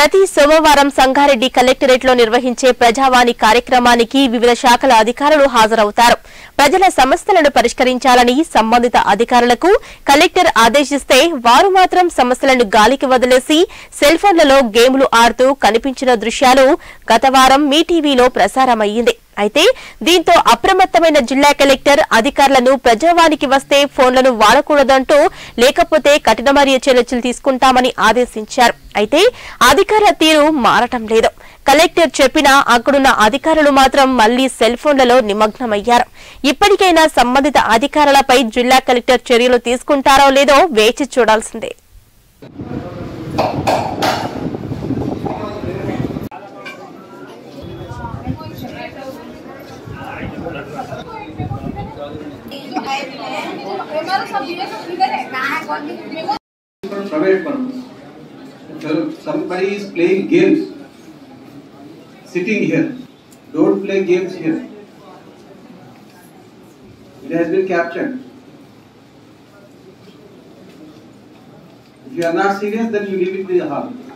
ప్రతి సోమవారం సంగారెడ్డి కలెక్టరేట్ లో నిర్వహించే ప్రజావాణి కార్యక్రమానికి వివిధ శాఖల అధికారులు హాజరవుతారు ప్రజల సమస్యలను పరిష్కరించాలని సంబంధిత అధికారులకు కలెక్టర్ ఆదేశిస్తే వారు మాత్రం సమస్యలను గాలికి వదిలేసి సెల్ ఫోన్లలో గేములు ఆడుతూ కనిపించిన దృశ్యాలు గత వారం మీ టీవీలో ప్రసారమయ్యింది అయితే దీంతో అప్రమత్తమైన జిల్లా కలెక్టర్ అధికారులను ప్రజావానికి వస్తే ఫోన్లను వాడకూడదంటూ లేకపోతే కఠినమర్య చర్యలు తీసుకుంటామని ఆదేశించారు అయితే అధికారుల తీరు మారటం లేదు కలెక్టర్ చెప్పినా అక్కడున్న అధికారులు మాత్రం మళ్లీ సెల్ ఫోన్లలో నిమగ్నమయ్యారు ఇప్పటికైనా సంబంధిత అధికారులపై జిల్లా కలెక్టర్ చర్యలు తీసుకుంటారో లేదో వేచి చూడాల్సిందే private purpose. So somebody is playing games, sitting here. Don't play games here. It has been captured. If you are not serious, then you leave it in the hall.